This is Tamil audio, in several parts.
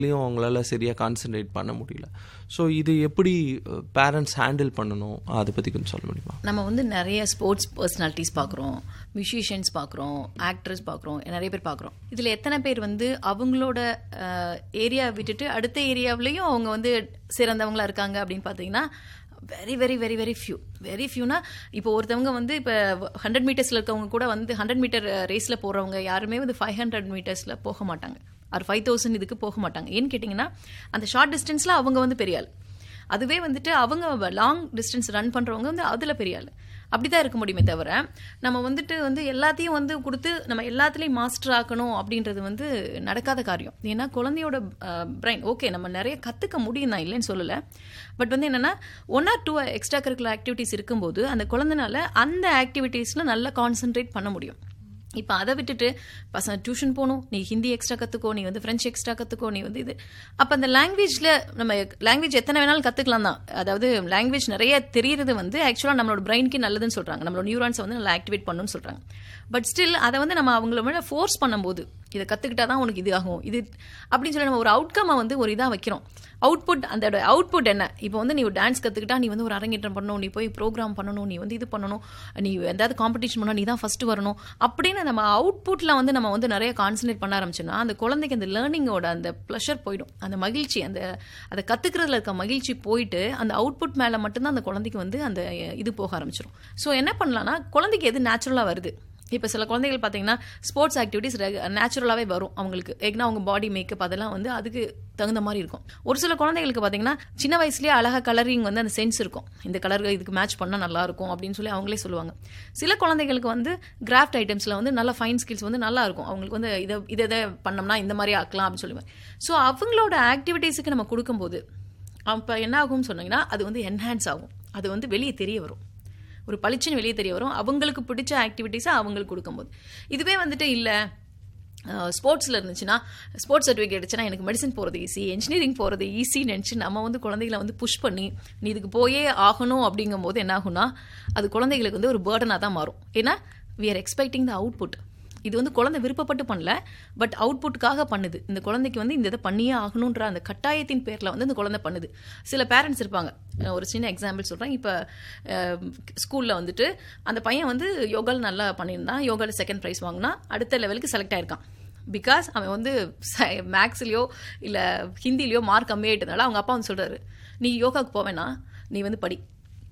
லையும் அவங்களால சரியாக கான்சென்ட்ரேட் பண்ண முடியல ஸோ இது எப்படி பேரண்ட்ஸ் ஹேண்டில் பண்ணணும் அதை பற்றி கொஞ்சம் சொல்ல முடியுமா நம்ம வந்து நிறைய ஸ்போர்ட்ஸ் பர்சனாலிட்டிஸ் பார்க்குறோம் மியூசிஷியன்ஸ் பார்க்குறோம் ஆக்டர்ஸ் பார்க்குறோம் நிறைய பேர் பார்க்குறோம் இதில் எத்தனை பேர் வந்து அவங்களோட ஏரியா விட்டுட்டு அடுத்த ஏரியாவிலையும் அவங்க வந்து சிறந்தவங்களா இருக்காங்க அப்படின்னு பார்த்தீங்கன்னா very very very very few very ஃபியூனா இப்போ ஒருத்தவங்க வந்து இப்போ ஹண்ட்ரட் மீட்டர்ஸில் இருக்கவங்க கூட வந்து ஹண்ட்ரட் மீட்டர் ரேஸில் போகிறவங்க யாருமே வந்து ஃபைவ் ஹண்ட்ரட் மீட்டர்ஸில் போக மாட்டாங்க ஒரு ஃபைவ் தௌசண்ட் இதுக்கு போக மாட்டாங்க ஏன்னு கேட்டிங்கன்னா அந்த ஷார்ட் டிஸ்டன்ஸில் அவங்க வந்து பெரிய ஆள் அதுவே வந்துட்டு அவங்க லாங் டிஸ்டன்ஸ் ரன் பண்ணுறவங்க வந்து அதில் பெரிய ஆள் அப்படி தான் இருக்க முடியுமே தவிர நம்ம வந்துட்டு வந்து எல்லாத்தையும் வந்து கொடுத்து நம்ம எல்லாத்துலேயும் மாஸ்டர் ஆக்கணும் அப்படின்றது வந்து நடக்காத காரியம் ஏன்னா குழந்தையோட பிரைன் ஓகே நம்ம நிறைய கற்றுக்க முடியும் தான் இல்லைன்னு சொல்லலை பட் வந்து என்னென்னா one or two extra curricular activities இருக்கும்போது அந்த குழந்தைனால அந்த ஆக்டிவிட்டீஸில் நல்லா கான்சென்ட்ரேட் பண்ண முடியும் இப்போ அதை விட்டுட்டு பசங்க டியூஷன் போகணும் நீ ஹிந்தி எக்ஸ்ட்ரா கற்றுக்கோ நீ வந்து ஃப்ரெஞ்ச் எக்ஸ்ட்ரா கற்றுக்கோ நீ வந்து இது அப்போ அந்த லாங்குவேஜில் நம்ம லாங்குவேஜ் எத்தனை வேணாலும் கற்றுக்கலாம் தான் அதாவது லாங்குவேஜ் நிறைய தெரியறது வந்து ஆக்சுவலாக நம்மளோட பிரெயினுக்கு நல்லதுன்னு சொல்கிறாங்க நம்மளோட நியூரான்ஸை வந்து நல்லா ஆக்டிவேட் பண்ணணும்னு சொல்கிறாங்க பட் ஸ்டில் அதை வந்து நம்ம அவங்கள மேலே ஃபோர்ஸ் பண்ணும்போது இதை கற்றுக்கிட்டா தான் உனக்கு இது ஆகும் இது அப்படின்னு சொல்லி நம்ம ஒரு அவுட்கம்மை வந்து ஒரு இதாக வைக்கிறோம் அவுட்புட் அந்த அவுட்புட் என்ன இப்போ வந்து நீ ஒரு டான்ஸ் கற்றுக்கிட்டா நீ வந்து ஒரு அரங்கேற்றம் பண்ணணும் நீ போய் ப்ரோக்ராம் பண்ணணும் நீ வந்து இது பண்ணணும் நீ எதாவது காம்படிஷன் பண்ணணும் நீ தான் ஃபஸ்ட்டு வரணும் அப்படின்னு நம்ம அவுட்புட்டில் வந்து நம்ம வந்து நிறைய கான்சன்ட்ரேட் பண்ண ஆரம்பிச்சோன்னா அந்த குழந்தைக்கு அந்த லேர்னிங்கோட அந்த ப்ளஷர் போயிடும் அந்த மகிழ்ச்சி அந்த அதை கற்றுக்கிறதுல இருக்க மகிழ்ச்சி போயிட்டு அந்த அவுட்புட் மேலே மட்டும்தான் அந்த குழந்தைக்கு வந்து அந்த இது போக ஆரம்பிச்சிடும் ஸோ என்ன பண்ணலாம்னா குழந்தைக்கு எது நேச்சுரலாக வருது இப்போ சில குழந்தைகள் பார்த்தீங்கன்னா ஸ்போர்ட்ஸ் ஆக்டிவிட்டிஸ் நேச்சுரலாகவே வரும் அவங்களுக்கு ஏன்னா அவங்க பாடி மேக்கப் அதெல்லாம் வந்து அதுக்கு தகுந்த மாதிரி இருக்கும் ஒரு சில குழந்தைகளுக்கு பார்த்தீங்கன்னா சின்ன வயசுலேயே அழகாக கலரிங் வந்து அந்த சென்ஸ் இருக்கும் இந்த கலர் இதுக்கு மேட்ச் பண்ணால் நல்லா இருக்கும் அப்படின்னு சொல்லி அவங்களே சொல்லுவாங்க சில குழந்தைகளுக்கு வந்து கிராஃப்ட் ஐட்டம்ஸில் வந்து நல்ல ஃபைன் ஸ்கில்ஸ் வந்து நல்லா இருக்கும் அவங்களுக்கு வந்து இதை இதை இதை பண்ணோம்னா இந்த மாதிரி ஆக்கலாம் அப்படின்னு சொல்லுவாங்க ஸோ அவங்களோட ஆக்டிவிட்டீஸுக்கு நம்ம கொடுக்கும்போது அப்போ என்ன ஆகும்னு சொன்னீங்கன்னா அது வந்து என்ஹான்ஸ் ஆகும் அது வந்து வெளியே தெரிய வரும் ஒரு பளிச்சுன்னு வெளியே தெரிய வரும் அவங்களுக்கு பிடிச்ச ஆக்டிவிட்டீஸை அவங்களுக்கு கொடுக்கும்போது இதுவே வந்துட்டு இல்லை ஸ்போர்ட்ஸில் இருந்துச்சுன்னா ஸ்போர்ட்ஸ் சர்டிஃபிகேட் கிடச்சுன்னா எனக்கு மெடிசன் போகிறது ஈஸி இன்ஜினியரிங் போகிறது ஈஸின்னு நினச்சி நம்ம வந்து குழந்தைகளை வந்து புஷ் பண்ணி நீ இதுக்கு போயே ஆகணும் அப்படிங்கும்போது என்ன ஆகும்னா அது குழந்தைகளுக்கு வந்து ஒரு பேர்டனாக தான் மாறும் ஏன்னா we are expecting the output இது வந்து குழந்தை விருப்பப்பட்டு பண்ணல பட் அவுட்புட்டுக்காக பண்ணுது இந்த குழந்தைக்கு வந்து இந்த இதை பண்ணியே ஆகணுன்ற அந்த கட்டாயத்தின் பேரில் வந்து இந்த குழந்தை பண்ணுது சில பேரண்ட்ஸ் இருப்பாங்க ஒரு சின்ன எக்ஸாம்பிள் சொல்கிறேன் இப்போ ஸ்கூலில் வந்துட்டு அந்த பையன் வந்து யோகாவில் நல்லா பண்ணியிருந்தான் யோகாவில் செகண்ட் ப்ரைஸ் வாங்கினா அடுத்த லெவலுக்கு செலக்ட் ஆயிருக்கான் பிகாஸ் அவன் வந்து மேக்ஸ்லேயோ இல்லை ஹிந்திலேயோ மார்க் கம்மியாயிட்டதுனால அவங்க அப்பா வந்து சொல்கிறாரு நீ யோகாவுக்கு போவேனா நீ வந்து படி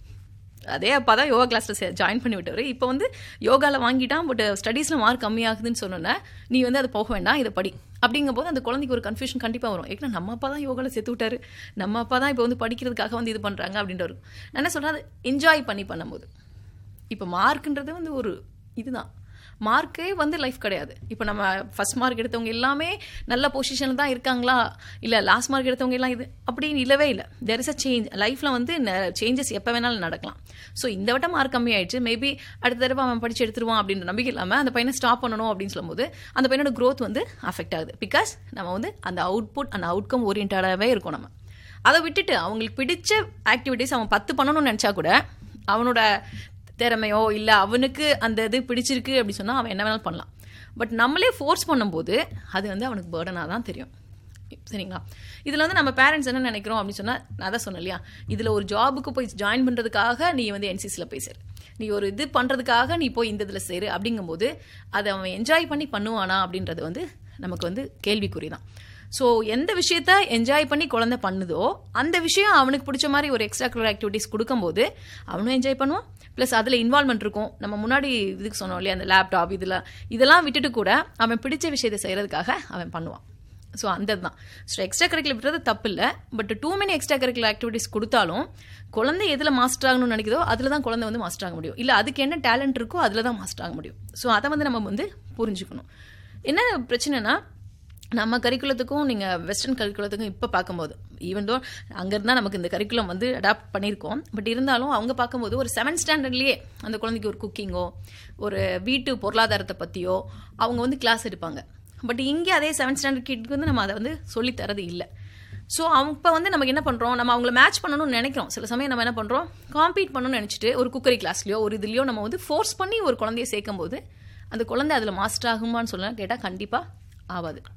அதே அப்பா தான் யோகா கிளாஸில் ஜாயின் பண்ணி விட்டவர் இப்போ வந்து யோகாவில் வாங்கிட்டான் பட் ஸ்டடீஸில் மார்க் கம்மியாகுதுன்னு சொன்னோன்னே நீ வந்து அதை போக வேண்டாம் இதை படி அப்படிங்கும்போது அந்த குழந்தைக்கு ஒரு கன்ஃபியூஷன் கண்டிப்பாக வரும் ஏன்னா நம்ம அப்பா தான் யோகாவில் சேர்த்து விட்டாரு நம்ம அப்பா தான் இப்போ வந்து படிக்கிறதுக்காக வந்து இது பண்ணுறாங்க அப்படின்ற ஒரு நான் என்ன சொல்கிறேன் என்ஜாய் பண்ணி பண்ணும்போது இப்போ மார்க்குன்றது வந்து ஒரு இதுதான் மார்க்கே வந்து லைஃப் கிடையாது இப்போ நம்ம ஃபஸ்ட் மார்க் எடுத்தவங்க எல்லாமே நல்ல பொசிஷனில் தான் இருக்காங்களா இல்லை லாஸ்ட் மார்க் எடுத்தவங்க எல்லாம் இது அப்படின்னு இல்லவே இல்லை தெர் இஸ் அ சேஞ்ச் லைஃப்பில் வந்து சேஞ்சஸ் எப்போ வேணாலும் நடக்கலாம் ஸோ இந்த வட்டம் மார்க் கம்மி ஆயிடுச்சு மேபி அடுத்த தடவை அவன் படிச்சு எடுத்துருவான் அப்படின்ற நம்பிக்கை இல்லாமல் அந்த பையனை ஸ்டாப் பண்ணணும் அப்படின்னு சொல்லும்போது அந்த பையனோட க்ரோத் வந்து அஃபெக்ட் ஆகுது பிகாஸ் நம்ம வந்து அந்த அவுட்புட் அந்த அவுட்கம் ஓரியன்டாகவே இருக்கும் நம்ம அதை விட்டுட்டு அவங்களுக்கு பிடிச்ச ஆக்டிவிட்டீஸ் அவன் பத்து பண்ணணும்னு நினச்சா கூட அவனோட திறமையோ இல்லை அவனுக்கு அந்த இது பிடிச்சிருக்கு அப்படி சொன்னால் அவன் என்ன வேணாலும் பண்ணலாம் பட் நம்மளே ஃபோர்ஸ் பண்ணும்போது அது வந்து அவனுக்கு பேர்டனாக தான் தெரியும் சரிங்களா இதில் வந்து நம்ம பேரண்ட்ஸ் என்ன நினைக்கிறோம் அப்படின்னு சொன்னால் நான் தான் சொன்னேன் இல்லையா இதில் ஒரு ஜாபுக்கு போய் ஜாயின் பண்ணுறதுக்காக நீ வந்து என்சிசியில் போய் சேரு நீ ஒரு இது பண்ணுறதுக்காக நீ போய் இந்த இதில் சேரு அப்படிங்கும்போது அதை அவன் என்ஜாய் பண்ணி பண்ணுவானா அப்படின்றது வந்து நமக்கு வந்து கேள்விக்குறி தான் ஸோ எந்த விஷயத்த என்ஜாய் பண்ணி குழந்தை பண்ணுதோ அந்த விஷயம் அவனுக்கு பிடிச்ச மாதிரி ஒரு எக்ஸ்ட்ரா கரிக்குலர் ஆக்டிவிட்டிஸ் கொடுக்கும்போது அவனும் என்ஜாய் பண்ணுவான் ப்ளஸ் அதில் இன்வால்மெண்ட் இருக்கும் நம்ம முன்னாடி இதுக்கு சொன்னோம் இல்லையா அந்த லேப்டாப் இதில் இதெல்லாம் விட்டுட்டு கூட அவன் பிடிச்ச விஷயத்தை செய்கிறதுக்காக அவன் பண்ணுவான் ஸோ அந்த தான் ஸோ எக்ஸ்ட்ரா கரிக்குலர் விட்டுறது தப்பு இல்லை but too many extra curricular activities கொடுத்தாலும் குழந்தை எதில் மாஸ்டர் ஆகணும்னு நினைக்குதோ அதில் தான் குழந்தை வந்து மாஸ்டர் ஆக முடியும் இல்லை அதுக்கு என்ன டேலண்ட் இருக்கோ அதில் தான் மாஸ்டர் ஆக முடியும் ஸோ அதை வந்து நம்ம வந்து புரிஞ்சுக்கணும் என்ன பிரச்சனைனா நம்ம கரிக்குலத்துக்கும் நீங்கள் வெஸ்டர்ன் கரிக்குலத்துக்கும் இப்போ பார்க்கும்போது ஈவன் தோ அங்கேருந்து தான் நமக்கு இந்த கரிக்குலம் வந்து அடாப்ட் பண்ணியிருக்கோம் பட் இருந்தாலும் அவங்க பார்க்கும்போது ஒரு செவன்த் ஸ்டாண்டர்ட்லேயே அந்த குழந்தைக்கு ஒரு குக்கிங்கோ ஒரு வீட்டு பொருளாதாரத்தை பற்றியோ அவங்க வந்து கிளாஸ் எடுப்பாங்க பட் இங்கே அதே செவன்த் ஸ்டாண்டர்ட் கிட்க்கு வந்து நம்ம அதை வந்து சொல்லி தரது இல்லை ஸோ அவங்க இப்போ வந்து நமக்கு என்ன பண்ணுறோம் நம்ம அவங்கள மேட்ச் பண்ணணும்னு நினைக்கிறோம் சில சமயம் நம்ம என்ன பண்ணுறோம் காம்பீட் பண்ணணும்னு நினச்சிட்டு ஒரு குக்கரி கிளாஸ்லையோ ஒரு இதுலையோ நம்ம வந்து ஃபோர்ஸ் பண்ணி ஒரு குழந்தைய சேர்க்கும் போது அந்த குழந்தை அதில் மாஸ்டர் ஆகுமான்னு சொல்ல கேட்டால் கண்டிப்பாக ஆகாது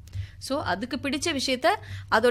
ஸோ அதுக்கு பிடிச்ச விஷயத்த அதோட